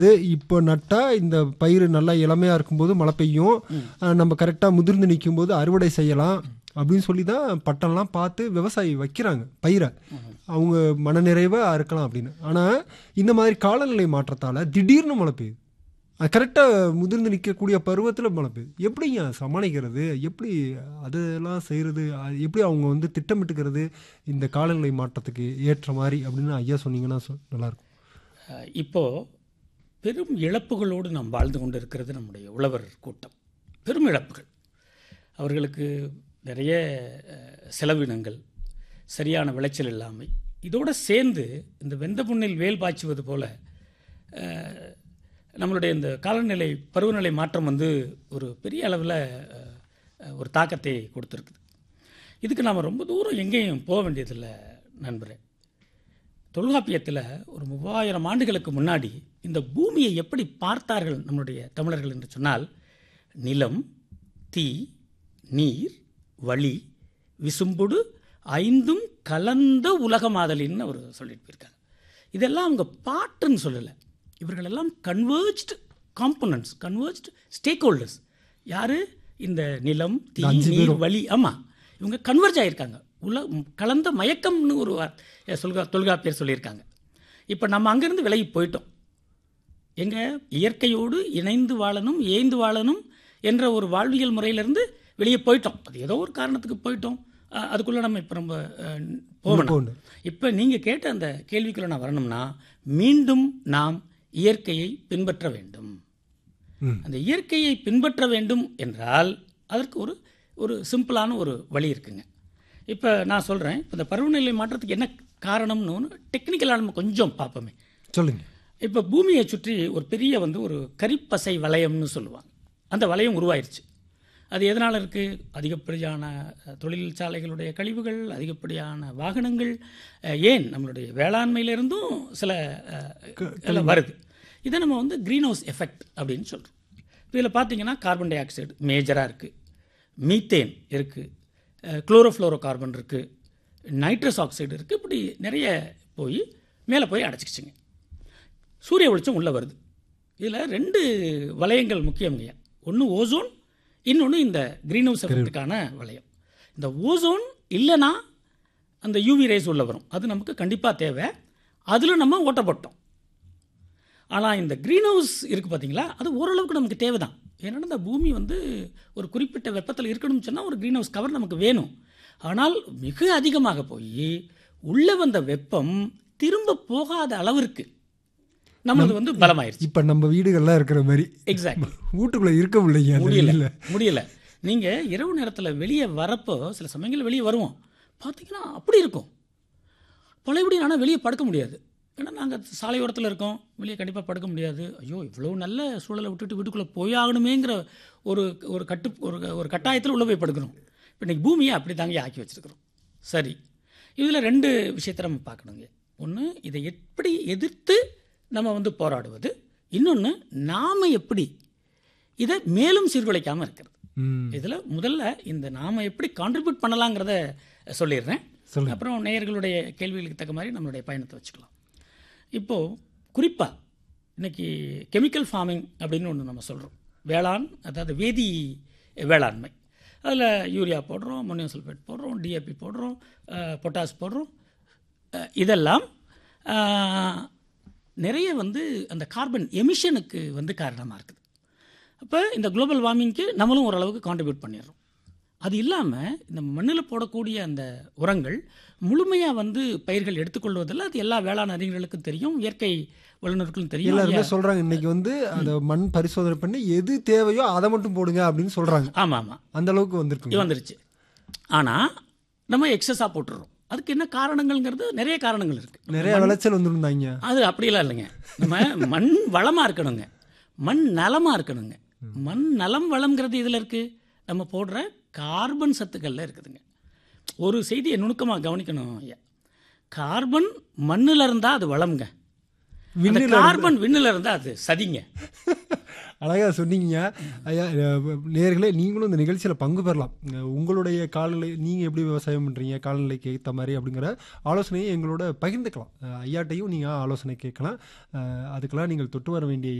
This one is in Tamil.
இது இப்போ நட்டா இந்த பயிர் நல்லா இளமையா இருக்கும்போது மழை பெய்யும் அஹ் நம்ம கரெக்டா முதிர்ந்து நிற்கும் போது அறுவடை செய்யலாம் அப்படின்னு சொல்லி தான் பட்டம்லாம் பார்த்து விவசாயி வைக்கிறாங்க பயிரை அவங்க மனநிறைவா இருக்கலாம் அப்படின்னு ஆனா இந்த மாதிரி காலநிலை மாற்றத்தால திடீர்னு மழை பெய்யுது அது கரெக்டாக முதிர்ந்து நிற்கக்கூடிய பருவத்தில் மழை பெய்யுது எப்படிங்க சமாளிக்கிறது எப்படி அதெல்லாம் செய்கிறது எப்படி அவங்க வந்து திட்டமிட்டுக்கிறது இந்த காலநிலை மாற்றத்துக்கு ஏற்ற மாதிரி அப்படின்னு ஐயா சொன்னீங்கன்னா சொ- நல்லாயிருக்கும் அஹ், இப்போ பெரும் இழப்புகளோடு நாம் வாழ்ந்து கொண்டு இருக்கிறது நம்முடைய உழவர் கூட்டம் பெரும் இழப்புகள் அவர்களுக்கு நிறைய அஹ், செலவினங்கள் சரியான விளைச்சல் இல்லாமை இதோடு சேர்ந்து இந்த வெந்த புண்ணில் வேல் பாய்ச்சுவது போல அஹ், நம்மளுடைய இந்த காலநிலை பருவநிலை மாற்றம் வந்து ஒரு பெரிய அளவில் ஒரு தாக்கத்தை கொடுத்துருக்குது இதுக்கு நாம் ரொம்ப தூரம் எங்கேயும் போக வேண்டியதில்லை நண்பரே தொல்காப்பியத்தில் ஒரு மூவாயிரம் ஆண்டுகளுக்கு முன்னாடி இந்த பூமியை எப்படி பார்த்தார்கள் நம்முடைய தமிழர்கள் என்று சொன்னால் நிலம் தீ நீர் வழி விசும்புடு ஐந்தும் கலந்த உலகமாதலின்னு அவர் சொல்லிட்டு போயிருக்காங்க இதெல்லாம் அவங்க பாட்டுன்னு சொல்லலை இவர்கள் எல்லாம் converged components converged stakeholders யார் இந்த நிலம் தீ நீர் வழி ஆமாம் இவங்க கன்வர்ஜ் ஆகியிருக்காங்க உல கலந்த மயக்கம்னு ஒரு வார்- சொல்கா தொல்காப்பியர் சொல்லியிருக்காங்க இப்போ நம்ம அங்கேருந்து விலகி போயிட்டோம் எங்க இயற்கையோடு இணைந்து வாழணும் ஏய்ந்து வாழணும் என்ற ஒரு வாழ்வியல் முறையிலிருந்து வெளியே போயிட்டோம் அது ஏதோ ஒரு காரணத்துக்கு போயிட்டோம் அஹ் அதுக்குள்ள நம்ம இப்போ நம்ம அஹ், போகணும் போகணும். இப்போ நீங்கள் கேட்ட அந்த கேள்விக்குள்ள நான் வரணும்னா மீண்டும் நாம் இயற்கையை பின்பற்ற வேண்டும் ம். அந்த இயற்கையை பின்பற்ற வேண்டும் என்றால் அதற்கு ஒரு ஒரு சிம்பிளான ஒரு வழி இருக்குங்க இப்போ நான் சொல்கிறேன் இந்த பருவநிலை மாற்றத்துக்கு என்ன காரணம்னு ஒன்று டெக்னிக்கலாக நம்ம கொஞ்சம் பார்ப்போமே சொல்லுங்க இப்போ பூமியை சுற்றி ஒரு பெரிய வந்து ஒரு கரிப்பசை வளையம்னு சொல்லுவாங்க அந்த வளையம் உருவாயிருச்சு அது எதனால் இருக்குது அதிகப்படியான அஹ், தொழிற்சாலைகளுடைய கழிவுகள் அதிகப்படியான வாகனங்கள் அஹ், ஏன் நம்மளுடைய வேளாண்மையிலிருந்தும் சில அஹ், எல்லாம் வருது இதை நம்ம வந்து க்ரீன் ஹவுஸ் எஃபெக்ட் அப்படின்னு சொல்கிறோம் இதில் பார்த்தீங்கன்னா கார்பன் டை ஆக்சைடு மேஜராக இருக்குது மீத்தேன் இருக்குது குளோரோஃப்ளோரோ கார்பன் இருக்குது நைட்ரஸ் ஆக்சைடு இருக்குது இப்படி நிறைய போய் மேலே போய் அடைச்சிக்கிச்சுங்க சூரிய வெளிச்சம் உள்ளே வருது இதில் ரெண்டு வளையங்கள் முக்கியம்ங்கய்யா ஒன்று ஓசோன் இன்னொன்று இந்த க்ரீன் ஹவுஸ் எஃபெக்ட்டுக்கான வளையம் இந்த ஓசோன் இல்லைன்னா அந்த யூவி ரேஸ் உள்ள வரும் அது நமக்கு கண்டிப்பாக தேவை அதில் நம்ம ஓட்டப்பட்டோம் ஆனால் இந்த க்ரீன் ஹவுஸ் இருக்குது பார்த்தீங்களா அது ஓரளவுக்கு நமக்கு தேவை தான் ஏன்னா இந்த பூமி வந்து ஒரு குறிப்பிட்ட வெப்பத்தில் இருக்கணும்னு சொன்னால் ஒரு க்ரீன் ஹவுஸ் கவர் நமக்கு வேணும் ஆனால் மிக அதிகமாக போய் உள்ளே வந்த வெப்பம் திரும்ப போகாத அளவிற்கு நம்மளது வந்து பலமாயிருச்சு இப்ப நம்ம வீடுகள்லாம் இருக்கிற மாதிரி எக்ஸாக்ட் வீட்டுக்குள்ள இருக்க முடியலைங்க அந்த முடியல வெயில்ல. முடியல நீங்கள் இரவு நேரத்தில் வெளியே வரப்போ சில சமயங்களில் வெளியே வருவோம் பார்த்தீங்கன்னா அப்படி இருக்கும் பழையபடி ஆனால் வெளியே படுக்க முடியாது ஏன்னா நாங்கள் சாலையோரத்தில் இருக்கோம் வெளியே கண்டிப்பாக படுக்க முடியாது ஐயோ இவ்வளோ நல்ல சூழலை விட்டுட்டு வீட்டுக்குள்ளே போயாகணுமேங்கிற ஒரு ஒரு கட்டு ஒரு ஒரு கட்டாயத்தில் உள்ளே போய் படுக்கிறோம் இப்போ இன்றைக்கி பூமியை அப்படி தாங்க ஆக்கி வச்சிருக்கிறோம் சரி இதில் ரெண்டு விஷயத்தை நம்ம பார்க்கணுங்க ஒன்று இதை எப்படி எதிர்த்து நம்ம வந்து போராடுவது இன்னொன்று நாம் எப்படி இதை மேலும் சீர்குலைக்காமல் இருக்கிறது ம் இதில் முதல்ல இந்த நாம் எப்படி கான்ட்ரிபியூட் பண்ணலாங்கிறத சொல்லிடுறேன் சொல்லுங்க. அப்புறம் நேயர்களுடைய கேள்விகளுக்கு தக்க மாதிரி நம்மளுடைய பயணத்தை வச்சுக்கலாம் இப்போது குறிப்பாக இன்னைக்கு கெமிக்கல் ஃபார்மிங் அப்படின்னு ஒன்று நம்ம சொல்கிறோம் வேளாண் அதாவது வேதி வேளாண்மை அதில் யூரியா போடுறோம் அமோனியம் சல்ஃபேட் போடுறோம் டிஏபி போடுறோம் பொட்டாஸ் போடுறோம் அஹ், இதெல்லாம் அஹ், நிறைய வந்து அந்த கார்பன் எமிஷனுக்கு வந்து காரணமாக இருக்குது அப்போ இந்த குளோபல் வார்மிங்க்கு நம்மளும் ஓரளவுக்கு கான்ட்ரிபியூட் பண்ணிடுறோம் அது இல்லாமல் இந்த மண்ணில் போடக்கூடிய அந்த உரங்கள் முழுமையாக வந்து பயிர்கள் எடுத்துக்கொள்வதில்லை அது எல்லா வேளாண் அறிஞர்களுக்கும் தெரியும் இயற்கை வல்லுநர்களுக்கும் தெரியும் எல்லாருமே சொல்றாங்க இன்னைக்கு வந்து அந்த மண் பரிசோதனை பண்ணி எது தேவையோ அதை மட்டும் போடுங்க அப்படின்னு சொல்றாங்க ஆமாம் ஆமாம் அந்த அளவுக்கு வந்திருக்கு வந்துருச்சு ஆனால் நம்ம எக்ஸஸாக போட்டுடுறோம் அதுக்கு என்ன காரணங்கள்ங்கிறது நிறைய காரணங்கள் இருக்குது நிறைய விளைச்சல் வந்துருந்தாங்க அது அப்படியெல்லாம் இல்லைங்க நம்ம மண் வளமாக இருக்கணுங்க மண் நலமாக இருக்கணுங்க மண் நலம் வளம்ங்கிறது இதில் இருக்குது நம்ம போடுற கார்பன் சத்துக்களில் இருக்குதுங்க ஒரு செய்தியை நுணுக்கமாக கவனிக்கணும் ஐயா கார்பன் மண்ணில் இருந்தால் அது வளம்ங்க அந்த விண்ணில் கார்பன் விண்ணில் இருந்தால் அது சதிங்க அழகா சொன்னீங்க ஐயா அஹ், நேயர்களே நீங்களும் இந்த நிகழ்ச்சியில் பங்கு பெறலாம் அஹ், உங்களுடைய காலநிலை நீங்கள் எப்படி விவசாயம் பண்ணுறீங்க காலநிலைக்கு ஏற்ற மாதிரி அப்படிங்கிற ஆலோசனையை எங்களோட பகிர்ந்துக்கலாம் அஹ், ஐயாட்டையும் நீங்கள் ஆலோசனை கேட்கலாம் அஹ், அதுக்கெல்லாம் நீங்கள் தொட்டு வர வேண்டிய